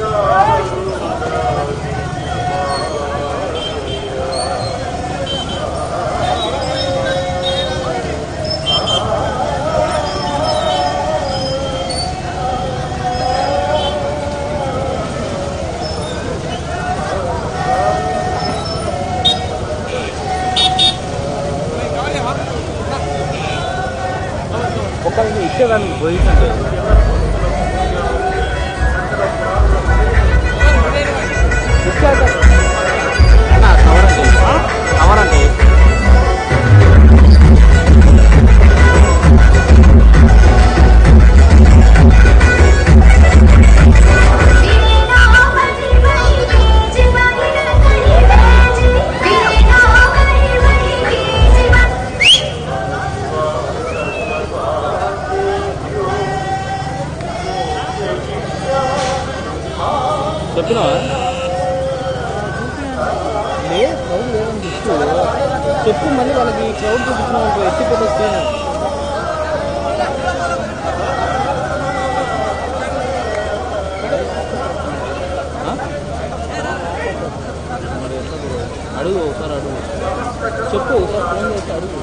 ఒకరికి ఇచ్చేదానికి పొజిషన్ లేదు ఇచ్చాక అన్న కవర్ అంటే కవర్ అంటే చెప్పినావా లేదు క్రౌడ్ లేదని చెప్పు చెప్పు మళ్ళీ వాళ్ళకి క్రౌడ్ చూపించిన ఎత్తిపోతే స్క్రీన్ అడుగు ఒకసారి అడుగు చెప్పు ఒకసారి ఫోన్ చేసి అడుగు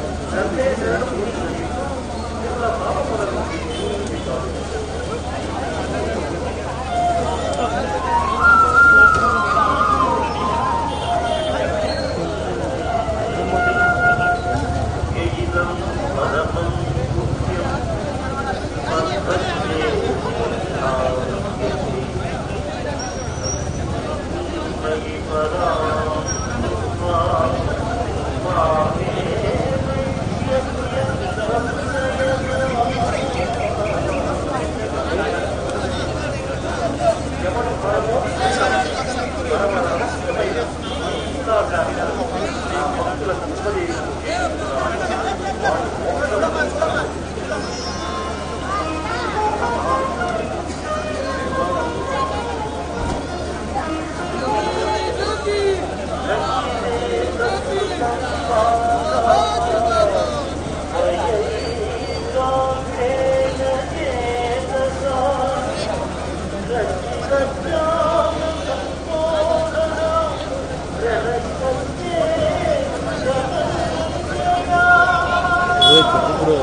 ఇప్పుడు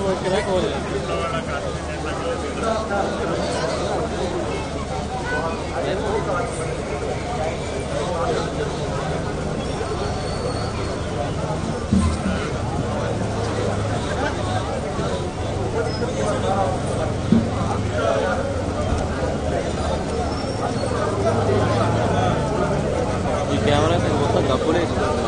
ఈ కెమెరా మొత్తం డబ్బులే ఇస్తుంది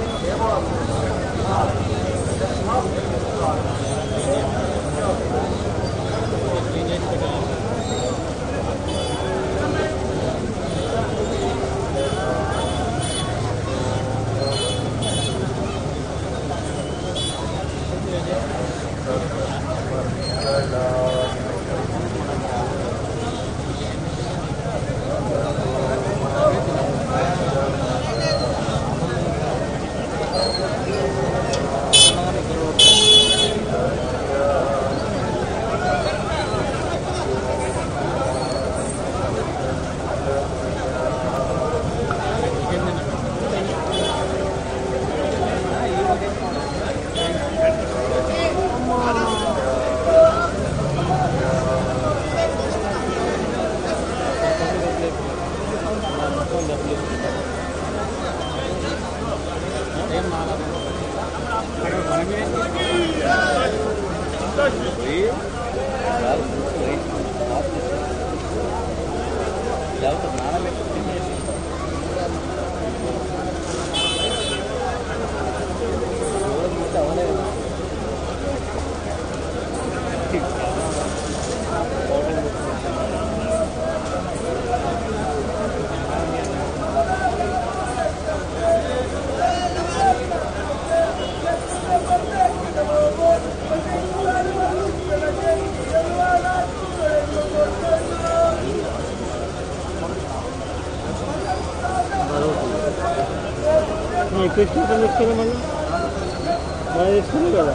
ఎక్కువ ఇష్టం తీసుకున్నా మళ్ళీ బాగా తీసుకున్నావు కదా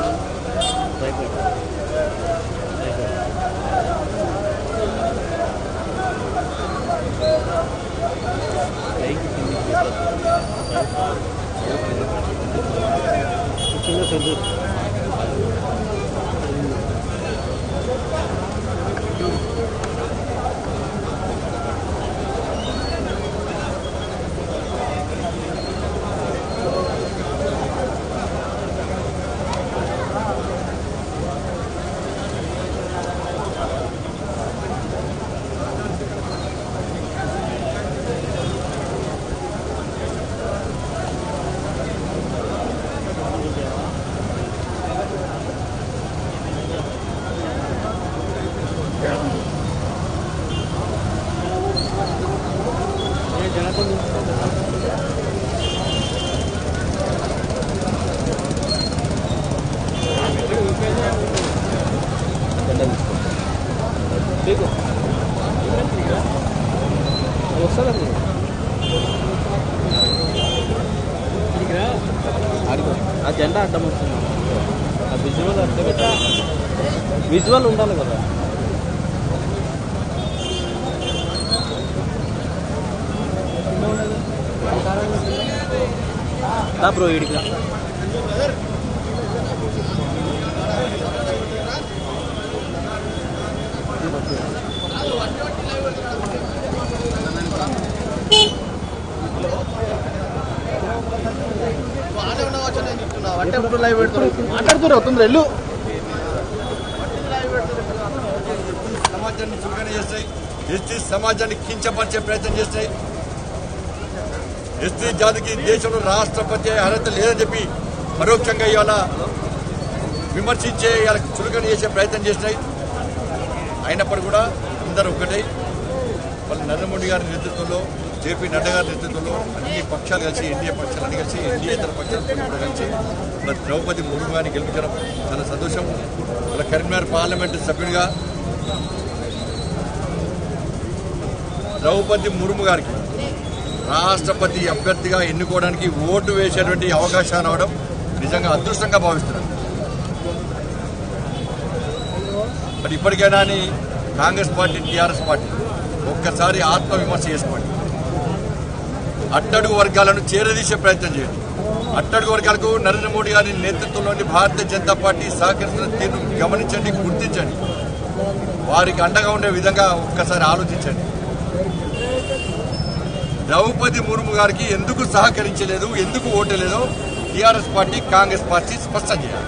చిన్న సంతోషం వస్తుందండి ఆ జెండా అడ్డం వస్తుంది ఆ విజువల్ అడ్డం పెట్టాలి విజువల్ ఉండాలి కదా దా బ్రో ఇడికి రా. మాట్లాడుతున్నారు తొందర వెళ్ళు సమాజాన్ని చులకన చేస్తాయి ఎస్టీ సమాజాన్ని కించపరిచే ప్రయత్నం చేస్తాయి ఎస్టీ జాతికి దేశంలో రాష్ట్రపతి అర్హత లేదని చెప్పి పరోక్షంగా ఇవాళ విమర్శించే ఇవాళ చులకన చేసే ప్రయత్నం చేసినాయి అయినప్పుడు కూడా అందరూ ఒకటే వాళ్ళ నరేంద్ర మోడీ గారి నేతృత్వంలో జేపీ నడ్డా గారి నేతృత్వంలో అన్ని పక్షాలు కలిసి ఎన్డీఏ పక్షాలన్నీ కలిసి ఎన్డీఏ ఇతర పక్షాలతో కూడా కలిసి మన ద్రౌపది ముర్ము గారిని గెలిపించడం చాలా సంతోషం వాళ్ళ కరీంనగర్ పార్లమెంటు సభ్యుడిగా ద్రౌపది ముర్ము గారికి రాష్ట్రపతి అభ్యర్థిగా ఎన్నుకోవడానికి ఓటు వేసేటువంటి అవకాశం రావడం నిజంగా అదృష్టంగా భావిస్తున్నాను మరి ఇప్పటికైనా అని కాంగ్రెస్ పార్టీ టీఆర్ఎస్ పార్టీ ఒక్కసారి ఆత్మవిమర్శ చేసుకోండి అట్టడుగు వర్గాలను చేరదీసే ప్రయత్నం చేయండి అట్టడుగు వర్గాలకు నరేంద్ర మోడీ గారి నేతృత్వంలోని భారతీయ జనతా పార్టీ సహకరిస్తున్న తీరును గమనించండి గుర్తించండి వారికి అండగా ఉండే విధంగా ఒక్కసారి ఆలోచించండి ద్రౌపది ముర్ము గారికి ఎందుకు సహకరించలేదు ఎందుకు ఓటలేదో టీఆర్ఎస్ పార్టీ కాంగ్రెస్ పార్టీ స్పష్టం చేయాలి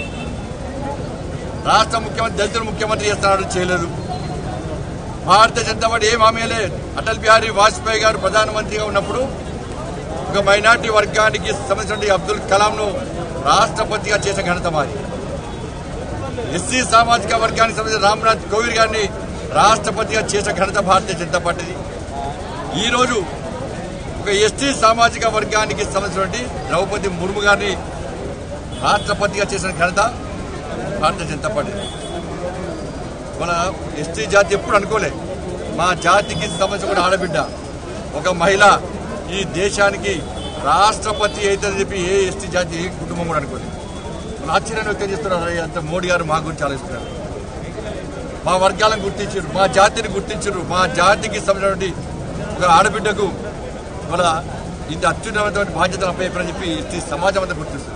రాష్ట్ర ముఖ్యమంత్రి దళితులు ముఖ్యమంత్రి చేస్తున్నాడు చేయలేదు భారతీయ జనతా పార్టీ ఏం హామీ లేదు అటల్ బిహారీ వాజ్పేయి గారు ప్రధానమంత్రిగా ఉన్నప్పుడు ఒక మైనార్టీ వర్గానికి సంబంధించిన అబ్దుల్ కలాంను రాష్ట్రపతిగా చేసిన ఘనత మాది ఎస్సీ సామాజిక వర్గానికి సంబంధించిన రామ్నాథ్ కోవింద్ గారిని రాష్ట్రపతిగా చేసిన ఘనత భారతీయ జనతా పార్టీది ఈ రోజు ఒక ఎస్టీ సామాజిక వర్గానికి సంబంధించినటువంటి ద్రౌపది ముర్ము గారిని రాష్ట్రపతిగా చేసిన ఘనత భారతీయ జనతా పార్టీ మన ఎస్టీ జాతి ఎప్పుడు అనుకోలే మా జాతికి సంబంధించిన ఒక ఆడబిడ్డ ఒక మహిళ ఈ దేశానికి రాష్ట్రపతి అవుతుందని చెప్పి ఏ ఎస్టీ జాతి ఏ కుటుంబం కూడా అనుకోలేదు వాళ్ళు ఆశ్చర్యాన్ని వ్యక్తం చేస్తున్నారు "అరే, అంత మోడీ గారు మా గురించి ఆలోచిస్తున్నారు మా వర్గాలను గుర్తించారు మా జాతిని గుర్తించారు మా జాతికి సంబంధించినటువంటి ఒక ఆడబిడ్డకు మన ఇంత అత్యున్నతమైన బాధ్యతలు అప్పయ్యని చెప్పి ఈ సమాజం అంతా గుర్తిస్తుంది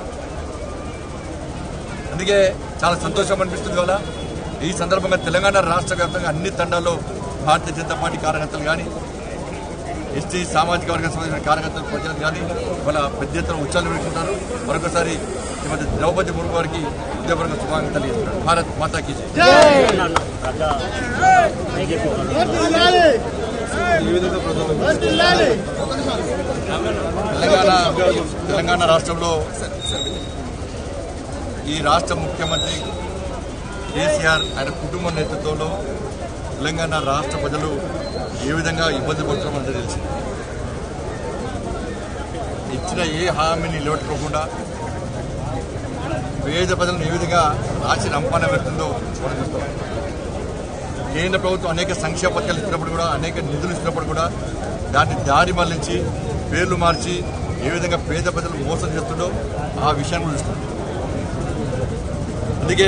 అందుకే చాలా సంతోషం అనిపిస్తుంది వల్ల ఈ సందర్భంగా తెలంగాణ రాష్ట్ర వ్యాప్తంగా అన్ని తండాల్లో భారతీయ జనతా పార్టీ కార్యకర్తలు కానీ ఎస్టీ సామాజిక వర్గం సంబంధించిన కార్యకర్తలు ప్రజలు కానీ వాళ్ళ పెద్ద ఎత్తున ఉత్సాహాలు పెట్టుకుంటారు మరొకసారి శ్రీమతి ద్రౌపది ముర్ము గారికి ఉద్యోగవర్గ శుభాకాంక్షలు తెలియజేస్తున్నారు భారత్ మాతాకి జై. తెలంగాణ తెలంగాణ రాష్ట్రంలో ఈ రాష్ట్ర ముఖ్యమంత్రి కేసీఆర్ ఆయన కుటుంబ నేతృత్వంలో తెలంగాణ రాష్ట్ర ప్రజలు ఏ విధంగా ఇబ్బంది పడుతున్నారో మనకు తెలిసి ఇచ్చిన ఏ హామీని నిలబెట్టుకోకుండా పేద ప్రజలను ఏ విధంగా రాసి రంపాన పెడుతుందో మనం చూస్తాం కేంద్ర ప్రభుత్వం అనేక సంక్షేమ పథకాలు ఇచ్చినప్పుడు కూడా అనేక నిధులు ఇచ్చినప్పుడు కూడా దాన్ని దారి మళ్లించి పేర్లు మార్చి ఏ విధంగా పేద ప్రజలు మోసం చేస్తుండో ఆ విషయాన్ని కూడా చూస్తాం అందుకే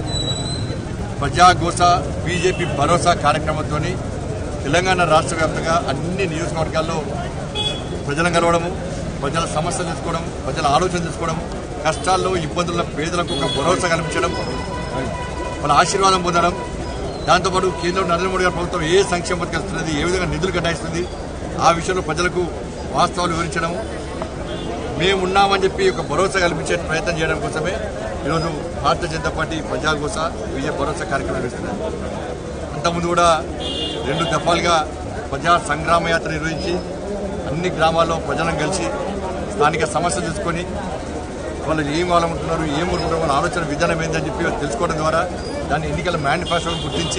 ప్రజాగోస బీజేపీ భరోసా కార్యక్రమంతో తెలంగాణ రాష్ట్ర వ్యాప్తంగా అన్ని నియోజకవర్గాల్లో ప్రజలను కలవడము ప్రజల సమస్యలు తెలుసుకోవడం ప్రజల ఆలోచన తెలుసుకోవడం కష్టాల్లో ఇబ్బందుల్లో పేదలకు ఒక భరోసా కల్పించడం వాళ్ళ ఆశీర్వాదం పొందడం దాంతోపాటు కేంద్రంలో నరేంద్ర మోడీ గారి ప్రభుత్వం ఏ సంక్షేమ పథకాలు ఇస్తున్నది ఏ విధంగా నిధులు కేటాయిస్తుంది ఆ విషయంలో ప్రజలకు వాస్తవాలు వివరించడం మేము ఉన్నామని చెప్పి ఒక భరోసా కల్పించే ప్రయత్నం చేయడం కోసమే ఈరోజు భారతీయ జనతా పార్టీ ప్రజాగోస విజయ భరోసా కార్యక్రమం నిర్వహిస్తున్నారు అంతకుముందు కూడా రెండు దఫాలుగా ప్రజా సంగ్రామ యాత్ర నిర్వహించి అన్ని గ్రామాల్లో ప్రజలను కలిసి స్థానిక సమస్యలు తెలుసుకొని వాళ్ళు ఏం కావాలనుకుంటున్నారు ఏం కోరుకుంటున్నారు వాళ్ళ ఆలోచన విధానం ఏందని చెప్పి తెలుసుకోవడం ద్వారా దాన్ని ఎన్నికల మేనిఫెస్టోని గుర్తించి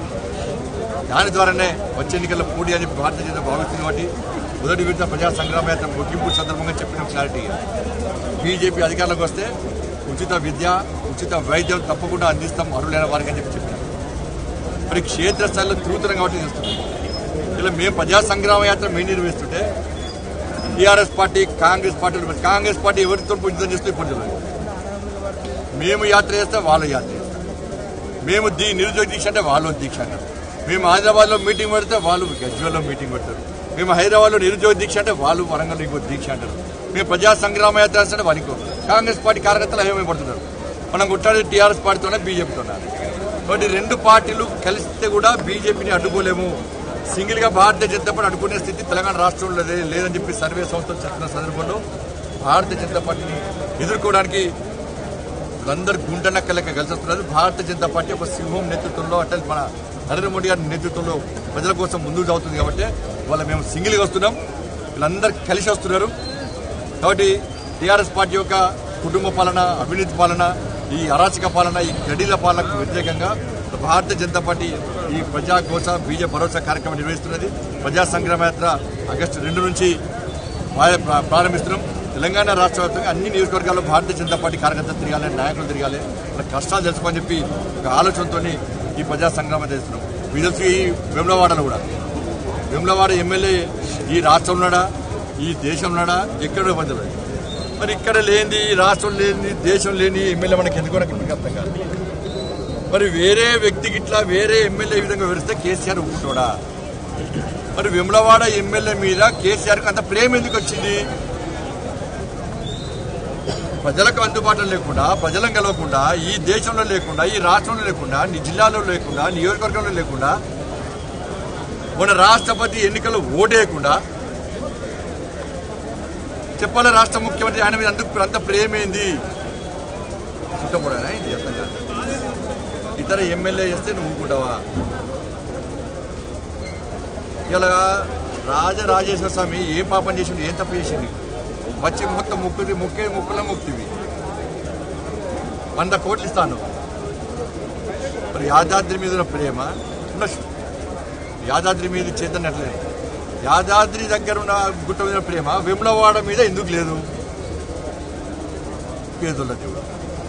దాని ద్వారానే వచ్చే ఎన్నికల్లో పోటీ అని చెప్పి భారతీయ జనతా భావిస్తుంది కాబట్టి మొదటి విడత ప్రజా సంగ్రామ యాత్ర ముగింపు సందర్భంగా చెప్పిన క్లారిటీ బీజేపీ అధికారంలోకి వస్తే ఉచిత విద్య ఉచిత వైద్యం తప్పకుండా అందిస్తాం అర్హులైన వారికి అని చెప్పి చెప్పారు మరి క్షేత్రస్థాయిలో తిరుగుతున్నాం కాబట్టి చేస్తున్నాం ఇలా మేము ప్రజా సంగ్రామ యాత్ర మేము నిర్వహిస్తుంటే టీఆర్ఎస్ పార్టీ కాంగ్రెస్ పార్టీలు కాంగ్రెస్ పార్టీ ఎవరితో యుద్ధం చేస్తూ ఇప్పుడు తెలియదు. మేము యాత్ర చేస్తే వాళ్ళు యాత్ర చేస్తారు మేము దీ నిరుద్యోగ దీక్ష అంటే వాళ్ళు దీక్ష అంటారు మేము హైదరాబాద్లో మీటింగ్ పెడితే వాళ్ళు గజ్వేల్లో మీటింగ్ పెడతారు మేము హైదరాబాద్లో నిరుద్యోగ దీక్ష అంటే వాళ్ళు వరంగల్ ఇంకో దీక్ష అంటారు మేము ప్రజా సంగ్రామ యాత్ర అంటే వాళ్ళకి కాంగ్రెస్ పార్టీ కార్యకర్తలు ఏమేమి పడుతున్నారు మనం కొట్టాడేది టీఆర్ఎస్ పార్టీతోనే బీజేపీతోనే కాబట్టి రెండు పార్టీలు కలిస్తే కూడా బీజేపీని అడ్డుకోలేము సింగిల్ గా భారతీయ జనతా పార్టీ అడ్డుకునే స్థితి తెలంగాణ రాష్ట్రంలో లే- లేదని చెప్పి సర్వే సంస్థలు చెప్తున్న సందర్భంలో భారతీయ జనతా పార్టీని ఎదుర్కోవడానికి వీళ్ళందరూ గుంటనక్క లెక్క కలిసి వస్తున్నారు భారతీయ జనతా పార్టీ ఒక సింహం నేతృత్వంలో అటల్ మన నరేంద్ర మోడీ గారి నేతృత్వంలో ప్రజల కోసం ముందుకు సాగుతుంది కాబట్టి వాళ్ళ మేము సింగిల్గా వస్తున్నాం వీళ్ళందరూ కలిసి వస్తున్నారు కాబట్టి టీఆర్ఎస్ పార్టీ యొక్క కుటుంబ పాలన అవినీతి పాలన ఈ అరాచక పాలన ఈ గడిల పాలనకు వ్యతిరేకంగా భారతీయ జనతా పార్టీ ఈ ప్రజా ఘోష బీజే భరోసా కార్యక్రమం నిర్వహిస్తున్నది ప్రజా సంగ్రామ యాత్ర ఆగస్టు రెండు నుంచి ప్రా- ప్రా- ప్రారంభిస్తున్నాం తెలంగాణ రాష్ట్ర వ్యాప్తంగా అన్ని నియోజకవర్గాల్లో భారతీయ జనతా పార్టీ కార్యకర్తలు తిరగాలి నాయకులు తిరగాలి వాళ్ళ కష్టాలు తెలుసుకోని చెప్పి ఒక ఆలోచనతో ఈ ప్రజా సంగ్రామం చేస్తున్నాం మీకు తెలుసు ఈ వెమ్లవాడలో కూడా వెమ్లవాడ ఎమ్మెల్యే ఈ రాష్ట్రంలో ఉన్నాడా ఈ దేశంలో ఉన్నాడా ఎక్కడో మధ్యలో మరి ఇక్కడ లేని ఈ రాష్ట్రం లేని దేశం లేని ఎమ్మెల్యే మనకి ఎందుకు నాకు ఇప్పటికీ అర్థం కాదు మరి వేరే వ్యక్తికి ఇట్లా వేరే ఎమ్మెల్యే ఈ విధంగా వివరిస్తే కేసీఆర్ ఒప్పుకుంటాడా మరి విమలవాడ ఎమ్మెల్యే మీద కేసీఆర్కి అంత ప్రేమ ఎందుకు వచ్చింది ప్రజలకు అందుబాటులో లేకుండా ప్రజలను గెలవకుండా ఈ దేశంలో లేకుండా ఈ రాష్ట్రంలో లేకుండా నీ జిల్లాలో లేకుండా నియోజకవర్గంలో లేకుండా మన రాష్ట్రపతి ఎన్నికల్లో ఓటేయకుండా చెప్పాలి రాష్ట్ర ముఖ్యమంత్రి ఆయన మీద అందుకు అంత ప్రేమేంది చుట్టకూడదా ఇది అర్థం కాదు. ఇతర ఎమ్మెల్యే చేస్తే నువ్వు ఊరుకుంటావా ఇలా రాజరాజేశ్వర స్వామి ఏం పాపం చేసిండు ఏం తప్పు చేసిండు వచ్చి మొత్తం ముక్కుది ముక్కే ముక్కుల ముక్తివి వంద కోట్లు ఇస్తాను మరి యాదాద్రి మీద ఉన్న ప్రేమ ఉండొచ్చు యాదాద్రి మీద చేద్దనట్లేదు యాదాద్రి దగ్గర ఉన్న గుట్ట మీద ప్రేమ విమలవాడ మీద ఎందుకు లేదు పేదోళ్ళ దేవుడు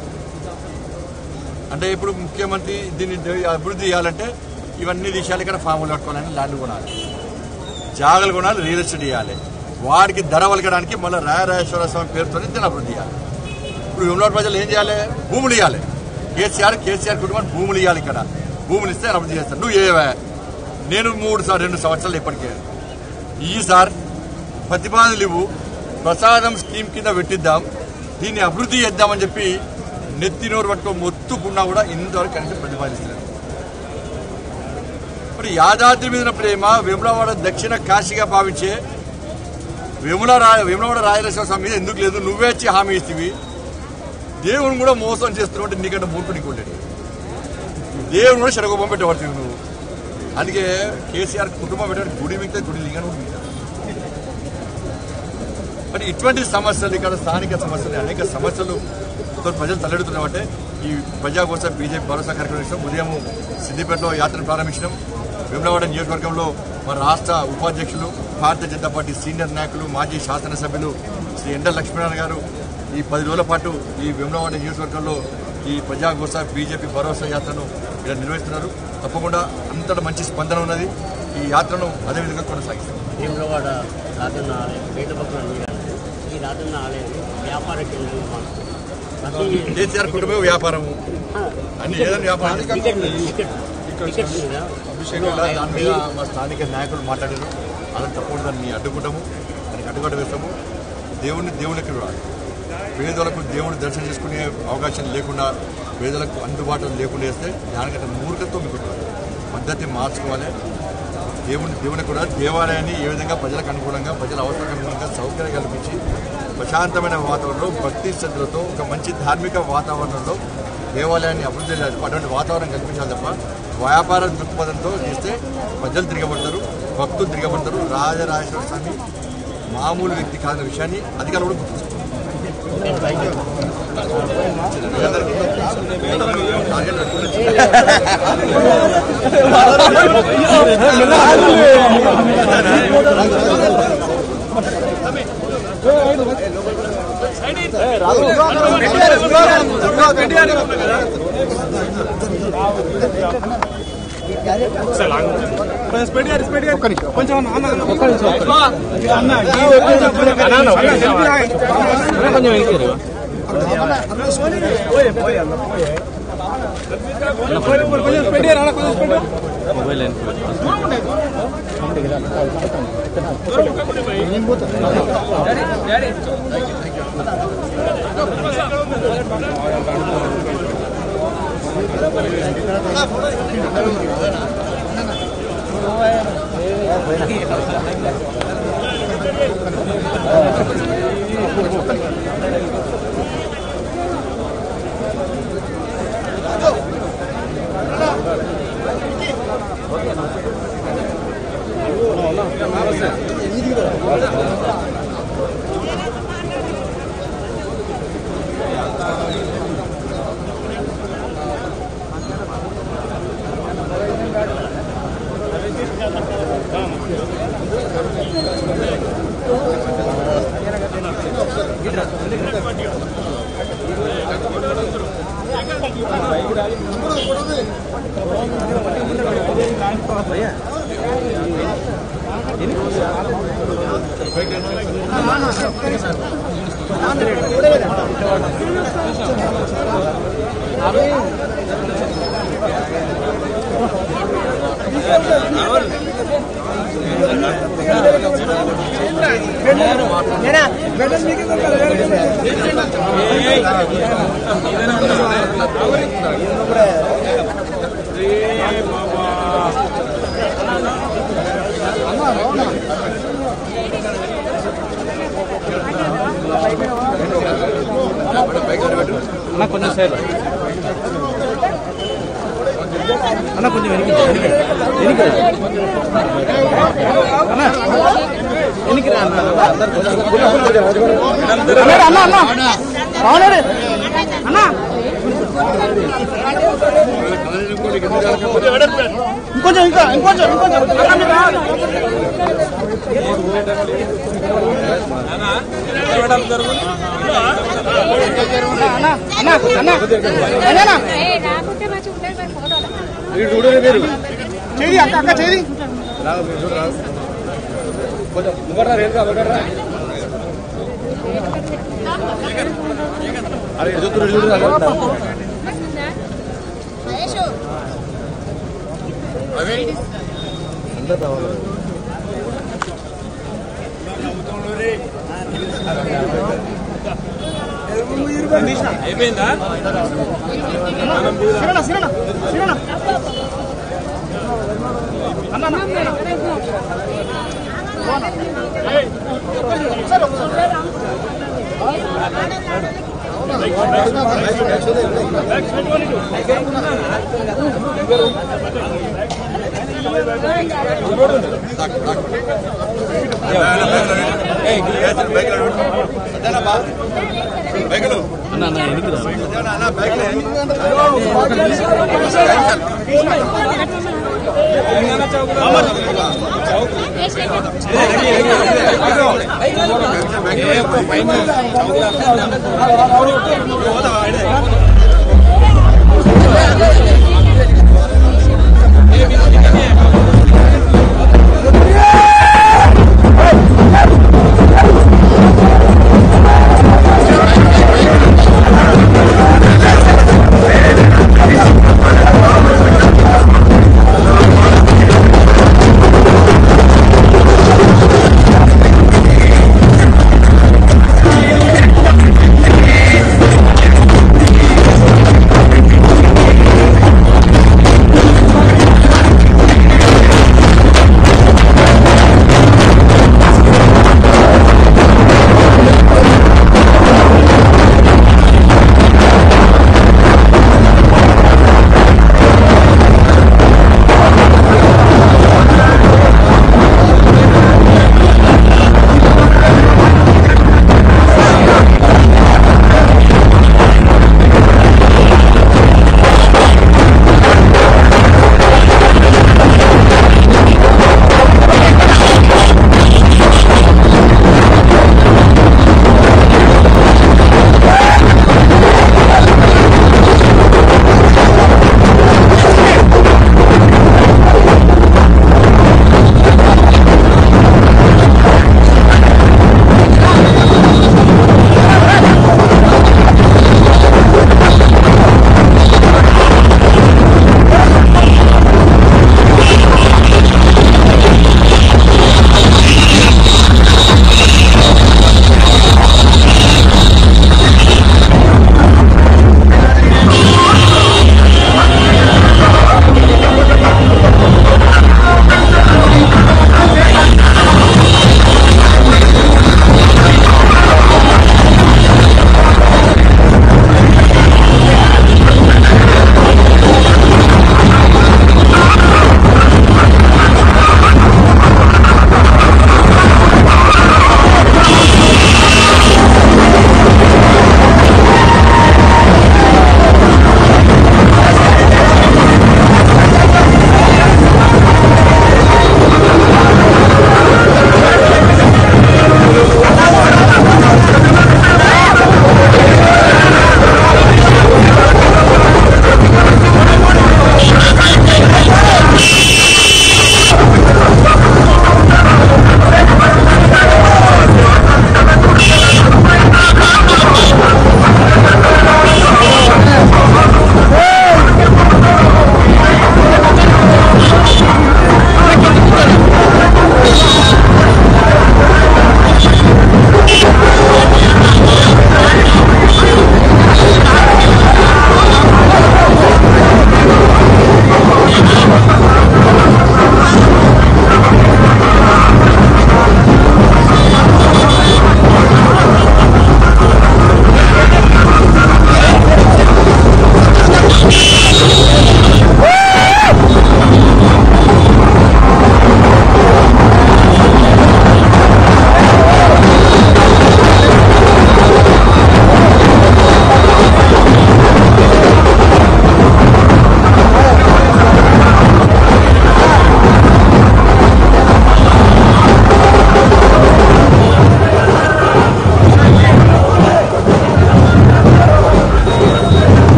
అంటే ఇప్పుడు ముఖ్యమంత్రి దీన్ని దే- అభివృద్ధి చేయాలంటే ఇవన్నీ విషయాలు ఇక్కడ ఫాములు కట్టుకోవాలని ల్యాండ్ కొనాలి జాగలు కొనాలి రియల్ ఎస్టేట్ చేయాలి వాడికి ధర వలకడానికి మళ్ళీ రాయరాజేశ్వర స్వామి పేరుతో దీన్ని అభివృద్ధి చేయాలి ఇప్పుడు విమలవాడ ప్రజలు ఏం చేయాలి భూములు ఇవ్వాలి కేసీఆర్ కేసీఆర్ కుటుంబానికి భూములు ఇవ్వాలి ఇక్కడ భూములు ఇస్తే అభివృద్ధి చేస్తారు నువ్వు ఏవే నేను మూడు సార్ రెండు సంవత్సరాలు ఇప్పటికే ఈ సార్ ప్రతిపాదనలు ఇవ్వు ప్రసాదం స్కీమ్ కింద పెట్టిద్దాం దీన్ని అభివృద్ధి చేద్దామని చెప్పి నెత్తి నోరు పట్టుకొని మొత్తుకున్నా కూడా ఇంతవరకు కనీసం ప్రతిపాదిస్తున్నారు ఇప్పుడు యాదాద్రి మీద ఉన్న ప్రేమ వేములవాడ దక్షిణ కాశీగా భావించే వేముల రాయ వేములవాడ రాయలసీమ స్వామి మీద ఎందుకు లేదు నువ్వే వచ్చి హామీ ఇస్తేవి దేవుని కూడా మోసం చేస్తున్నావు అంటే నీకంటే మూర్ఖుడు నీకు ఉండేది దేవుని కూడా శరగోపం పెట్టబడుతుంది నువ్వు అందుకే కేసీఆర్ కుటుంబం పెట్టాడు గుడి మిగతా గుడి లింగను కూడా మిగతా మరి ఇటువంటి సమస్యలు ఇక్కడ స్థానిక సమస్యలు అనేక సమస్యలు తో ప్రజలు తలెడుతున్నామంటే ఈ ప్రజా కోసం బీజేపీ భరోసా కార్యక్రమం ఇస్తాం ఉదయం సిద్దిపేటలో యాత్రను ప్రారంభించడం వేములవాడ నియోజకవర్గంలో మన రాష్ట్ర ఉపాధ్యక్షులు భారతీయ జనతా పార్టీ సీనియర్ నాయకులు మాజీ శాసనసభ్యులు శ్రీ ఎండ లక్ష్మీనారాయణ గారు ఈ పది రోజుల పాటు ఈ వేములవాడ నియోజకవర్గంలో ఈ ప్రజాగోస బీజేపీ భరోసా యాత్రను ఇక్కడ నిర్వహిస్తున్నారు తప్పకుండా అంతటా మంచి స్పందన ఉన్నది ఈ యాత్రను అదేవిధంగా కొనసాగిస్తారు భీమలవాడ రాజన్న ఆలయం పేద భక్తుల నీరాజు ఈ రాజన్న ఆలయాన్ని వ్యాపార కేంద్రంగా మారుతుంది ప్రతి కేసీఆర్ కుటుంబం వ్యాపారము అన్ని ఏదైనా వ్యాపారం టికెట్ మీద టికెట్ టికెట్ మీద ఇలా దాని మీద మా స్థానిక నాయకులు మాట్లాడారు అలా తప్పకుండా దాన్ని అడ్డుకుంటాము దానికి అడ్డుకట్ట వేస్తాము దేవుడిని దేవునికి చూడాలి పేదలకు దేవుడు దర్శనం చేసుకునే అవకాశం లేకుండా పేదలకు అందుబాటులో లేకుండా వేస్తే దానికంటే మూర్ఖత్వం మీకు ఉంటుంది. పద్ధతి మార్చుకోవాలి దేవుని దేవుని కూడా దేవాలయాన్ని ఏ విధంగా ప్రజలకు అనుకూలంగా ప్రజల అవసరాలకు అనుకూలంగా సౌకర్యం కల్పించి ప్రశాంతమైన వాతావరణంలో భక్తి శ్రద్ధలతో ఒక మంచి ధార్మిక వాతావరణంలో దేవాలయాన్ని అభివృద్ధి చేయాలి అటువంటి వాతావరణం కల్పించాలి తప్ప వ్యాపార దృక్పథంతో చేస్తే ప్రజలు తిరగబడతారు భక్తులు తిరగబడతారు రాజరాజేశ్వర స్వామి మామూలు వ్యక్తి కాదన్న విషయాన్ని అధికారులు కూడా గుర్తుంచుకోవాలి టార్గెట్ పెట్టుకోవాలి. కొంచెం వెనక్కి మొబైల్ వెనక్కి అన్న కొంచెం సేపు అన్న కొంచెం వెనక్కి వెనక్కి వెనక్కి రా. అన్న వెనక్కి రా అన్న అందరు అన్న అన్న అన్న బాగున్నాడు అన్న ఇంకొంచెం ఇంకా ఇంకొంచెం ఇంకొంచెం అన్న, మీరు రా. అన్న అన్న అన్న అన్న రాకుంటే మంచిగా ఉంటుంది మరి ఫోటోలు చేయి అక్క అక్క చేయి సిరణ సిరణ సిరణ అన్న అన్న బైకులు అన్న అన్న వెనక్కి రా అదేనా అన్న బైకులు ఆ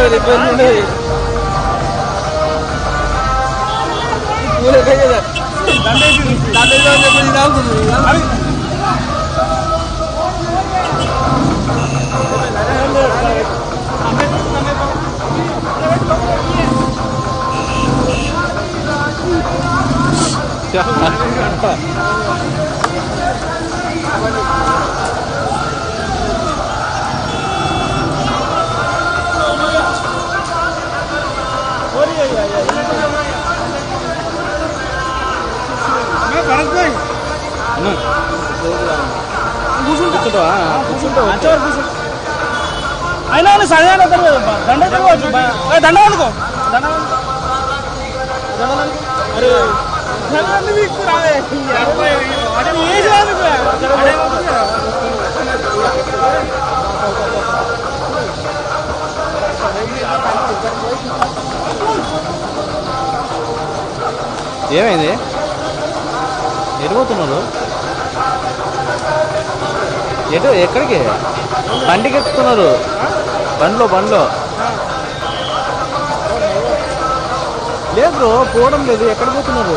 ఇబ్బంది ఉండదు పూలకే కదా కూర్చుంటావా కూర్చుంటావు అయినా సరైన దండ దండ అనుకో దండ అరే ఏమైంది ఎడిపోతున్నారు ఎటు ఎక్కడికి బండికి ఎక్కుతున్నారు బండ్లో బండ్లో లేదు బ్రో పోవడం లేదు ఎక్కడ పోతున్నారు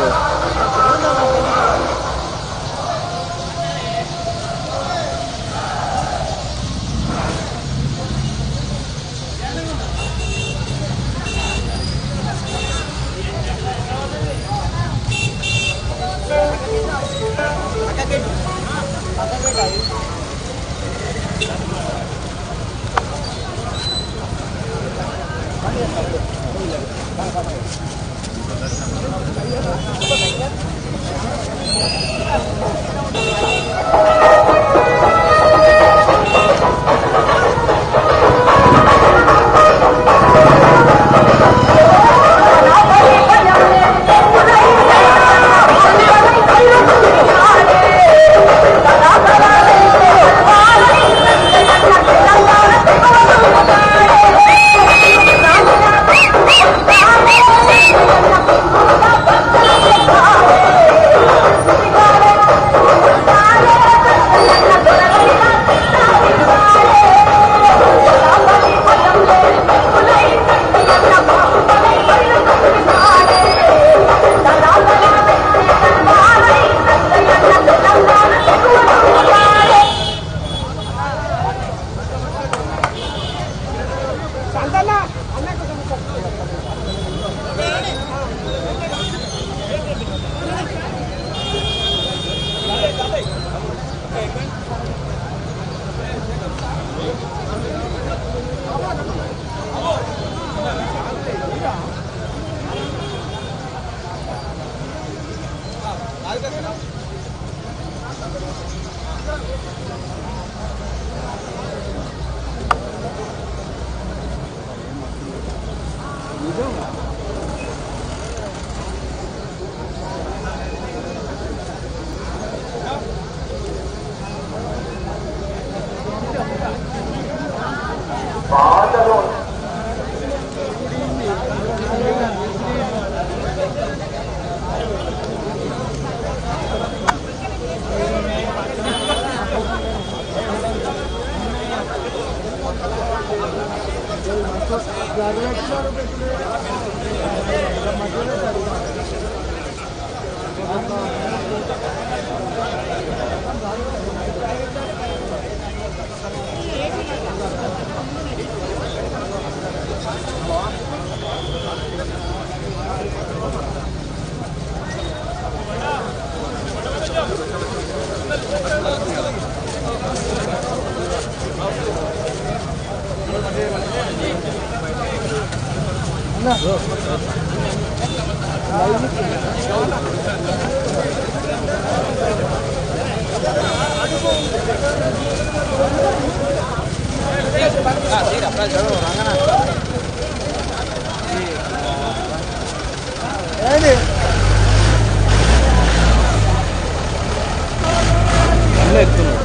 బండిలో ఎక్కుతున్నాడు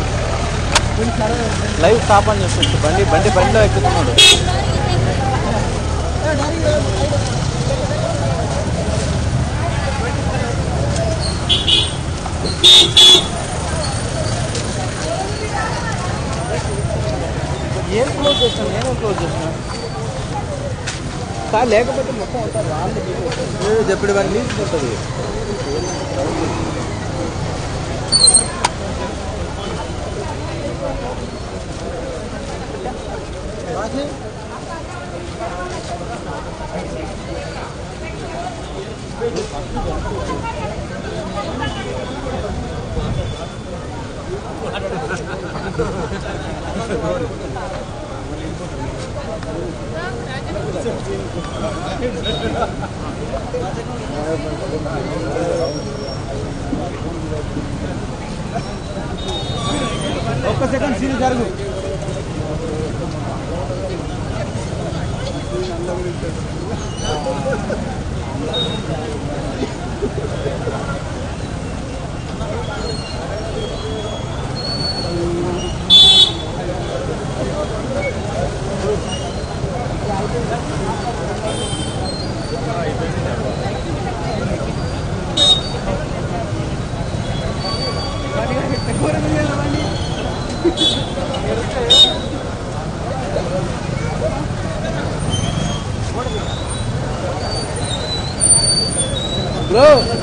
లైవ్ స్టాప్ అని చెప్పొచ్చు బండి బండి బండిలో ఎక్కుతున్నాడు ఏం క్లోజ్ చేస్తాను నేనేం క్లోజ్ చేసిన సార్ లేకపోతే మొత్తం అంతా రాళ్ళు చెప్పిన వారి నీటి ఉంటుంది ఒక్క సెకండ్ సీన్ జరుగు బ్రో